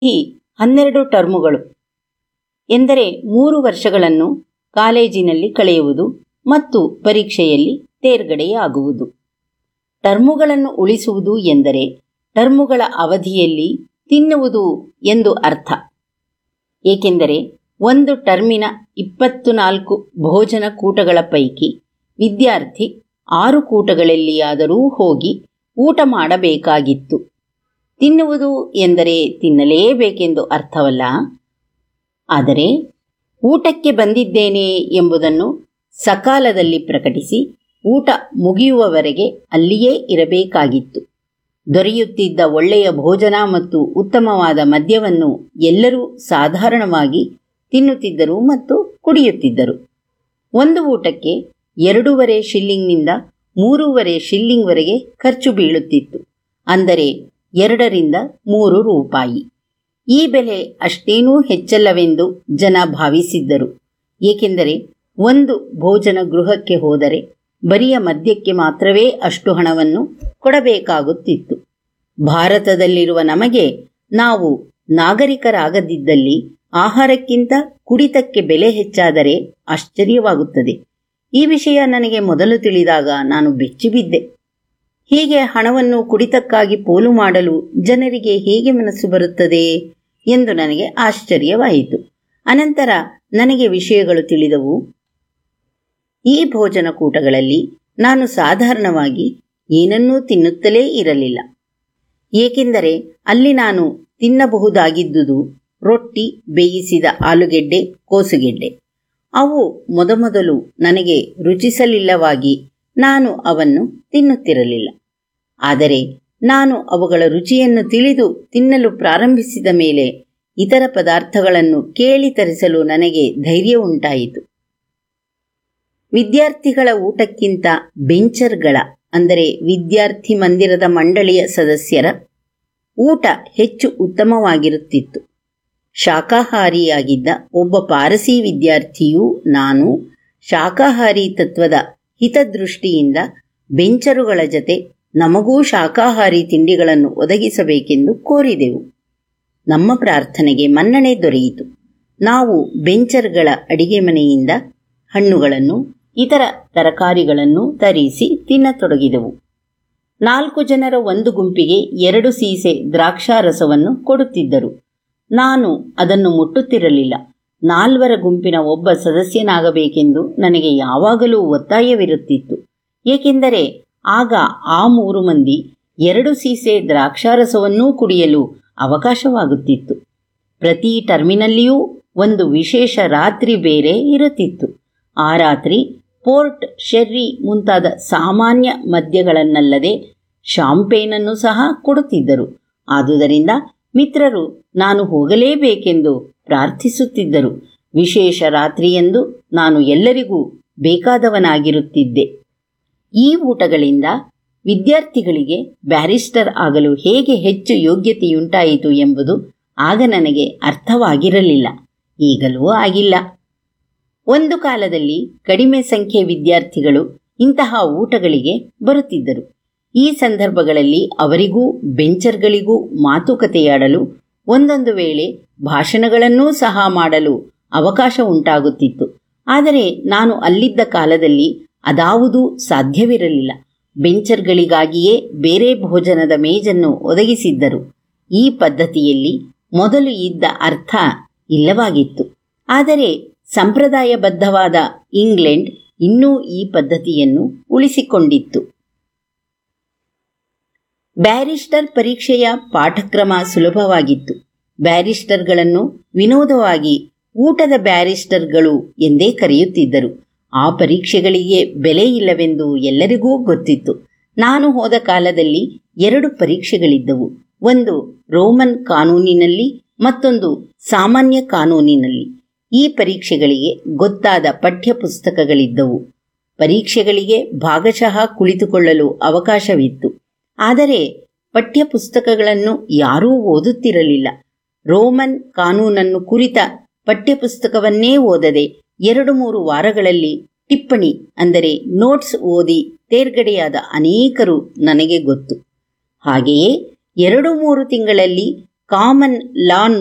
ಈ ಹನ್ನೆರಡು ಟರ್ಮುಗಳು ಎಂದರೆ ಮೂರು ವರ್ಷಗಳನ್ನು ಕಾಲೇಜಿನಲ್ಲಿ ಕಳೆಯುವುದು ಮತ್ತು ಪರೀಕ್ಷೆಯಲ್ಲಿ ತೇರ್ಗಡೆಯಾಗುವುದು ಟರ್ಮುಗಳನ್ನು ಉಳಿಸುವುದು ಎಂದರೆ ಟರ್ಮುಗಳ ಅವಧಿಯಲ್ಲಿ ತಿನ್ನುವುದು ಎಂದು ಅರ್ಥ ಏಕೆಂದರೆ ಒಂದು ಟರ್ಮಿನ ಇಪ್ಪತ್ತು ನಾಲ್ಕು ಭೋಜನ ಕೂಟಗಳ ಪೈಕಿ ವಿದ್ಯಾರ್ಥಿ ಆರು ಕೂಟಗಳಲ್ಲಿಯಾದರೂ ಹೋಗಿ ಊಟ ಮಾಡಬೇಕಾಗಿತ್ತು ತಿನ್ನುವುದು ಎಂದರೆ ತಿನ್ನಲೇಬೇಕೆಂದು ಅರ್ಥವಲ್ಲ ಆದರೆ ಊಟಕ್ಕೆ ಬಂದಿದ್ದೇನೆ ಎಂಬುದನ್ನು ಸಕಾಲದಲ್ಲಿ ಪ್ರಕಟಿಸಿ ಊಟ ಮುಗಿಯುವವರೆಗೆ ಅಲ್ಲಿಯೇ ಇರಬೇಕಾಗಿತ್ತು ದೊರೆಯುತ್ತಿದ್ದ ಒಳ್ಳೆಯ ಭೋಜನ ಮತ್ತು ಉತ್ತಮವಾದ ಮದ್ಯವನ್ನು ಎಲ್ಲರೂ ಸಾಧಾರಣವಾಗಿ ತಿನ್ನುತ್ತಿದ್ದರು ಮತ್ತು ಕುಡಿಯುತ್ತಿದ್ದರು ಒಂದು ಊಟಕ್ಕೆ ಎರಡೂವರೆ ಶಿಲ್ಲಿಂಗ್ನಿಂದ ಮೂರೂವರೆ ಶಿಲ್ಲಿಂಗ್ವರೆಗೆ ಖರ್ಚು ಬೀಳುತ್ತಿತ್ತು ಅಂದರೆ ಎರಡರಿಂದ ಮೂರು ರೂಪಾಯಿ ಈ ಬೆಲೆ ಅಷ್ಟೇನೂ ಹೆಚ್ಚಲ್ಲವೆಂದು ಜನ ಭಾವಿಸಿದ್ದರು ಏಕೆಂದರೆ ಒಂದು ಭೋಜನ ಗೃಹಕ್ಕೆ ಹೋದರೆ ಬರಿಯ ಮದ್ಯಕ್ಕೆ ಮಾತ್ರವೇ ಅಷ್ಟು ಹಣವನ್ನು ಕೊಡಬೇಕಾಗುತ್ತಿತ್ತು ಭಾರತದಲ್ಲಿರುವ ನಮಗೆ ನಾವು ನಾಗರಿಕರಾಗದಿದ್ದಲ್ಲಿ ಆಹಾರಕ್ಕಿಂತ ಕುಡಿತಕ್ಕೆ ಬೆಲೆ ಹೆಚ್ಚಾದರೆ ಆಶ್ಚರ್ಯವಾಗುತ್ತದೆ ಈ ವಿಷಯ ನನಗೆ ಮೊದಲು ತಿಳಿದಾಗ ನಾನು ಬೆಚ್ಚಿಬಿದ್ದೆ ಹೀಗೆ ಹಣವನ್ನು ಕುಡಿತಕ್ಕಾಗಿ ಪೋಲು ಮಾಡಲು ಜನರಿಗೆ ಹೇಗೆ ಮನಸ್ಸು ಬರುತ್ತದೆ ಎಂದು ನನಗೆ ಆಶ್ಚರ್ಯವಾಯಿತು ಅನಂತರ ನನಗೆ ವಿಷಯಗಳು ತಿಳಿದವು ಈ ಭೋಜನ ಕೂಟಗಳಲ್ಲಿ ನಾನು ಸಾಧಾರಣವಾಗಿ ಏನನ್ನೂ ತಿನ್ನುತ್ತಲೇ ಇರಲಿಲ್ಲ ಏಕೆಂದರೆ ಅಲ್ಲಿ ನಾನು ತಿನ್ನಬಹುದಾಗಿದ್ದುದು ರೊಟ್ಟಿ ಬೇಯಿಸಿದ ಆಲೂಗೆಡ್ಡೆ ಕೋಸುಗೆಡ್ಡೆ ಅವು ಮೊದಮೊದಲು ನನಗೆ ರುಚಿಸಲಿಲ್ಲವಾಗಿ ನಾನು ಅವನ್ನು ತಿನ್ನುತ್ತಿರಲಿಲ್ಲ ಆದರೆ ನಾನು ಅವುಗಳ ರುಚಿಯನ್ನು ತಿಳಿದು ತಿನ್ನಲು ಪ್ರಾರಂಭಿಸಿದ ಮೇಲೆ ಇತರ ಪದಾರ್ಥಗಳನ್ನು ಕೇಳಿ ತರಿಸಲು ನನಗೆ ಧೈರ್ಯ ಉಂಟಾಯಿತು ವಿದ್ಯಾರ್ಥಿಗಳ ಊಟಕ್ಕಿಂತ ಬೆಂಚರ್ಗಳ ಅಂದರೆ ವಿದ್ಯಾರ್ಥಿ ಮಂದಿರದ ಮಂಡಳಿಯ ಸದಸ್ಯರ ಊಟ ಹೆಚ್ಚು ಉತ್ತಮವಾಗಿರುತ್ತಿತ್ತು ಶಾಕಾಹಾರಿಯಾಗಿದ್ದ ಒಬ್ಬ ಪಾರಸಿ ವಿದ್ಯಾರ್ಥಿಯೂ ನಾನು ಶಾಕಾಹಾರಿ ತತ್ವದ ಹಿತದೃಷ್ಟಿಯಿಂದ ಬೆಂಚರುಗಳ ಜತೆ ನಮಗೂ ಶಾಕಾಹಾರಿ ತಿಂಡಿಗಳನ್ನು ಒದಗಿಸಬೇಕೆಂದು ಕೋರಿದೆವು ನಮ್ಮ ಪ್ರಾರ್ಥನೆಗೆ ಮನ್ನಣೆ ದೊರೆಯಿತು ನಾವು ಬೆಂಚರ್ಗಳ ಅಡಿಗೆ ಮನೆಯಿಂದ ಹಣ್ಣುಗಳನ್ನು ಇತರ ತರಕಾರಿಗಳನ್ನು ತರಿಸಿ ತಿನ್ನತೊಡಗಿದೆವು ನಾಲ್ಕು ಜನರ ಒಂದು ಗುಂಪಿಗೆ ಎರಡು ಸೀಸೆ ದ್ರಾಕ್ಷಾರಸವನ್ನು ಕೊಡುತ್ತಿದ್ದರು ನಾನು ಅದನ್ನು ಮುಟ್ಟುತ್ತಿರಲಿಲ್ಲ ನಾಲ್ವರ ಗುಂಪಿನ ಒಬ್ಬ ಸದಸ್ಯನಾಗಬೇಕೆಂದು ನನಗೆ ಯಾವಾಗಲೂ ಒತ್ತಾಯವಿರುತ್ತಿತ್ತು ಏಕೆಂದರೆ ಆಗ ಆ ಮೂರು ಮಂದಿ ಎರಡು ಸೀಸೆ ದ್ರಾಕ್ಷಾರಸವನ್ನೂ ಕುಡಿಯಲು ಅವಕಾಶವಾಗುತ್ತಿತ್ತು ಪ್ರತಿ ಟರ್ಮಿನಲ್ಲಿಯೂ ಒಂದು ವಿಶೇಷ ರಾತ್ರಿ ಬೇರೆ ಇರುತ್ತಿತ್ತು ಆ ರಾತ್ರಿ ಪೋರ್ಟ್ ಶೆರ್ರಿ ಮುಂತಾದ ಸಾಮಾನ್ಯ ಮದ್ಯಗಳನ್ನಲ್ಲದೆ ಶಾಂಪೇನನ್ನು ಸಹ ಕೊಡುತ್ತಿದ್ದರು ಆದುದರಿಂದ ಮಿತ್ರರು ನಾನು ಹೋಗಲೇಬೇಕೆಂದು ಪ್ರಾರ್ಥಿಸುತ್ತಿದ್ದರು ವಿಶೇಷ ರಾತ್ರಿಯೆಂದು ನಾನು ಎಲ್ಲರಿಗೂ ಬೇಕಾದವನಾಗಿರುತ್ತಿದ್ದೆ ಈ ಊಟಗಳಿಂದ ವಿದ್ಯಾರ್ಥಿಗಳಿಗೆ ಬ್ಯಾರಿಸ್ಟರ್ ಆಗಲು ಹೇಗೆ ಹೆಚ್ಚು ಯೋಗ್ಯತೆಯುಂಟಾಯಿತು ಎಂಬುದು ಆಗ ನನಗೆ ಅರ್ಥವಾಗಿರಲಿಲ್ಲ ಈಗಲೂ ಆಗಿಲ್ಲ ಒಂದು ಕಾಲದಲ್ಲಿ ಕಡಿಮೆ ಸಂಖ್ಯೆ ವಿದ್ಯಾರ್ಥಿಗಳು ಇಂತಹ ಊಟಗಳಿಗೆ ಬರುತ್ತಿದ್ದರು ಈ ಸಂದರ್ಭಗಳಲ್ಲಿ ಅವರಿಗೂ ಬೆಂಚರ್ಗಳಿಗೂ ಮಾತುಕತೆಯಾಡಲು ಒಂದೊಂದು ವೇಳೆ ಭಾಷಣಗಳನ್ನೂ ಸಹ ಮಾಡಲು ಅವಕಾಶ ಉಂಟಾಗುತ್ತಿತ್ತು ಆದರೆ ನಾನು ಅಲ್ಲಿದ್ದ ಕಾಲದಲ್ಲಿ ಅದಾವುದೂ ಸಾಧ್ಯವಿರಲಿಲ್ಲ ಬೆಂಚರ್ಗಳಿಗಾಗಿಯೇ ಬೇರೆ ಭೋಜನದ ಮೇಜನ್ನು ಒದಗಿಸಿದ್ದರು ಈ ಪದ್ಧತಿಯಲ್ಲಿ ಮೊದಲು ಇದ್ದ ಅರ್ಥ ಇಲ್ಲವಾಗಿತ್ತು ಆದರೆ ಸಂಪ್ರದಾಯಬದ್ಧವಾದ ಇಂಗ್ಲೆಂಡ್ ಇನ್ನೂ ಈ ಪದ್ಧತಿಯನ್ನು ಉಳಿಸಿಕೊಂಡಿತ್ತು ಬ್ಯಾರಿಸ್ಟರ್ ಪರೀಕ್ಷೆಯ ಪಾಠಕ್ರಮ ಸುಲಭವಾಗಿತ್ತು ಬ್ಯಾರಿಸ್ಟರ್ಗಳನ್ನು ವಿನೋದವಾಗಿ ಊಟದ ಬ್ಯಾರಿಸ್ಟರ್ಗಳು ಎಂದೇ ಕರೆಯುತ್ತಿದ್ದರು ಆ ಪರೀಕ್ಷೆಗಳಿಗೆ ಬೆಲೆ ಇಲ್ಲವೆಂದು ಎಲ್ಲರಿಗೂ ಗೊತ್ತಿತ್ತು ನಾನು ಹೋದ ಕಾಲದಲ್ಲಿ ಎರಡು ಪರೀಕ್ಷೆಗಳಿದ್ದವು ಒಂದು ರೋಮನ್ ಕಾನೂನಿನಲ್ಲಿ ಮತ್ತೊಂದು ಸಾಮಾನ್ಯ ಕಾನೂನಿನಲ್ಲಿ ಈ ಪರೀಕ್ಷೆಗಳಿಗೆ ಗೊತ್ತಾದ ಪಠ್ಯ ಪುಸ್ತಕಗಳಿದ್ದವು ಪರೀಕ್ಷೆಗಳಿಗೆ ಭಾಗಶಃ ಕುಳಿತುಕೊಳ್ಳಲು ಅವಕಾಶವಿತ್ತು ಆದರೆ ಪಠ್ಯ ಪುಸ್ತಕಗಳನ್ನು ಯಾರೂ ಓದುತ್ತಿರಲಿಲ್ಲ ರೋಮನ್ ಕಾನೂನನ್ನು ಕುರಿತ ಪಠ್ಯಪುಸ್ತಕವನ್ನೇ ಓದದೆ ಎರಡು ಮೂರು ವಾರಗಳಲ್ಲಿ ಟಿಪ್ಪಣಿ ಅಂದರೆ ನೋಟ್ಸ್ ಓದಿ ತೇರ್ಗಡೆಯಾದ ಅನೇಕರು ನನಗೆ ಗೊತ್ತು ಹಾಗೆಯೇ ಎರಡು ಮೂರು ತಿಂಗಳಲ್ಲಿ ಕಾಮನ್ ಲಾ